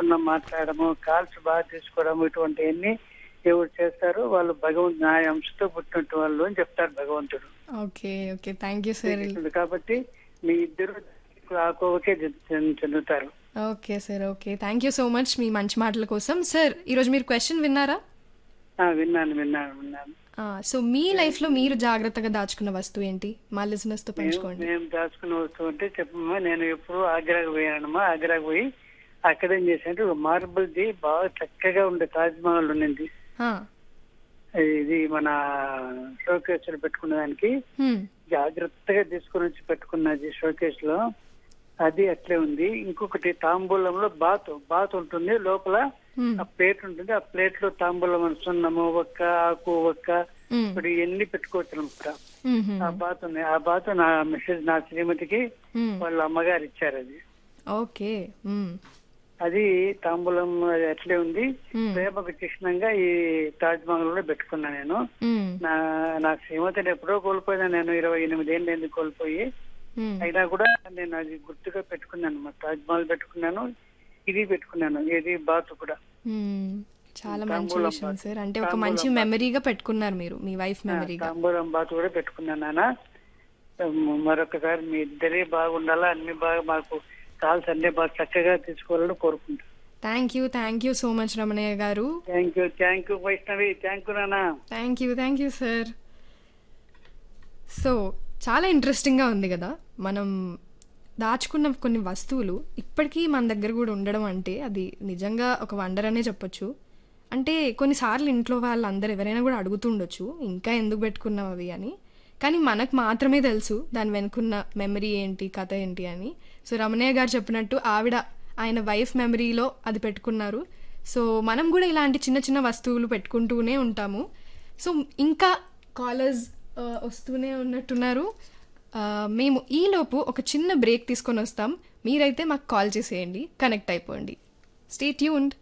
ఎవరన్నా మాట్లాడము కాల్స్ బాగా తీసుకోవడం ఇటువంటివన్నీ ఎవరు చేస్తారో వాళ్ళు భగవంతు నా అంశతో పుట్టినట్టు వాళ్ళు అని చెప్తారు భగవంతుడు okay okay thank you sir శ్రీకృష్ణుడు కాబట్టి మీ ఇద్దరు ఆ కోవకే చెందు- చెందుతారు okay sir okay thank you so much మీ మంచి మాటల కోసం సార్ ఈరోజు మీరు క్వశ్చన్ విన్నారా ఆ, విన్నాను విన్నాను విన్నాను సో మీ లైఫ్లో మీరు జాగ్రత్తగా దాచుకున్న వస్తువు ఏంటి మా లిజినెస్తో పంచుకోండి మేము దాచుకున్న వస్తువు అంటే చెప్పమ్మా నేను ఎప్పుడు ఆగ్రాకు పోయానమ్మా ఆగ్రాకు పోయి అక్కడ ఏం చేశానంటే ఒక మార్బుల్ ది బాగా చక్కగా ఉండే తాజ్ మహల్ ఉండింది ఆ, ఇది మన షోకేస్ పెట్టుకునే దానికి హ్మ్, జాగ్రత్తగా తీసుకుని వచ్చి పెట్టుకున్నది షోకేస్ లో అది అట్లే ఉంది ఇంకొకటి తాంబూలంలో బాత్ బాత్ ఉంటుంది లోపల హ్మ్, ఆ ప్లేట్ ఉంటుంది ఆ ప్లేట్ లో తాంబూలం సున్నము ఒక్క ఆకు ఒక్క హ్మ్, ఇప్పుడు ఇవన్నీ పెట్టుకోవచ్చు అనమాట హ్మ్, హ్మ్, ఆ బాత్ ఉంది ఆ బాత్ నా మెసేజ్ నా శ్రీమతికి హ్మ్. వాళ్ళ అమ్మగారు ఇచ్చారు అది ఓకే హ్మ్, అది తాంబూలం అది అట్లే ఉంది హ్మ్, ప్రేమకు చిహ్నంగా ఈ తాజ్ మహల్ లో పెట్టుకున్నా నేను హ్మ్, నా నా శ్రీమతిని ఎప్పుడో కోల్పోయినా నేను ఇరవై ఎనిమిది ఏళ్ళు ఎందుకు కోల్పోయి హ్మ్. అయినా కూడా నేను అది గుర్తుగా పెట్టుకున్నాను మా తాజ్ మహల్ పెట్టుకున్నాను ఇది పెట్టుకున్నాను ఇది బాత్ కూడా మ్మ్. చాలా మంచి తాంబూలం విషయం బాత్. సార్ అంటే ఒక తాంబూలం మంచి బాత్. మెమరీగా పెట్టుకున్నారు మీరు మీ వైఫ్ ఆ, మెమరీగా తాంబూలం బాత్ కూడా పెట్టుకున్నాను నాన్న మరొకసారి మీ ఇద్దరే బాగుండాలా అన్ని బాగా మాకు కాల్స్ అన్ని బాగా చక్కగా తీసుకోవాలని కోరుకుంటాను thank you thank you so much Ramanaiah గారు thank you thank you Vaishnavi thank you నాన్న thank you thank you sir so చాలా ఇంట్రెస్టింగ్గా ఉంది కదా మనం దాచుకున్న కొన్ని వస్తువులు ఇప్పటికీ మన దగ్గర కూడా ఉండడం అంటే అది నిజంగా ఒక వండర్ అనే చెప్పొచ్చు అంటే కొన్నిసార్లు ఇంట్లో వాళ్ళందరూ ఎవరైనా కూడా అడుగుతుండొచ్చు ఇంకా ఎందుకు పెట్టుకున్నావు అవి అని కానీ మనకు మాత్రమే తెలుసు దాని వెనుకున్న మెమరీ ఏంటి కథ ఏంటి అని సో రమణయ్య గారు చెప్పినట్టు ఆవిడ ఆయన వైఫ్ మెమరీలో అది పెట్టుకున్నారు సో మనం కూడా ఇలాంటి చిన్న చిన్న వస్తువులు పెట్టుకుంటూనే ఉంటాము సో ఇంకా కాలర్స్ వస్తూనే ఉన్నట్టున్నారు ఆ, మేము ఈలోపు ఒక చిన్న బ్రేక్ తీసుకొని వస్తాం మీరైతే మాకు కాల్ చేసేయండి కనెక్ట్ అయిపోండి స్టే ట్యూన్డ్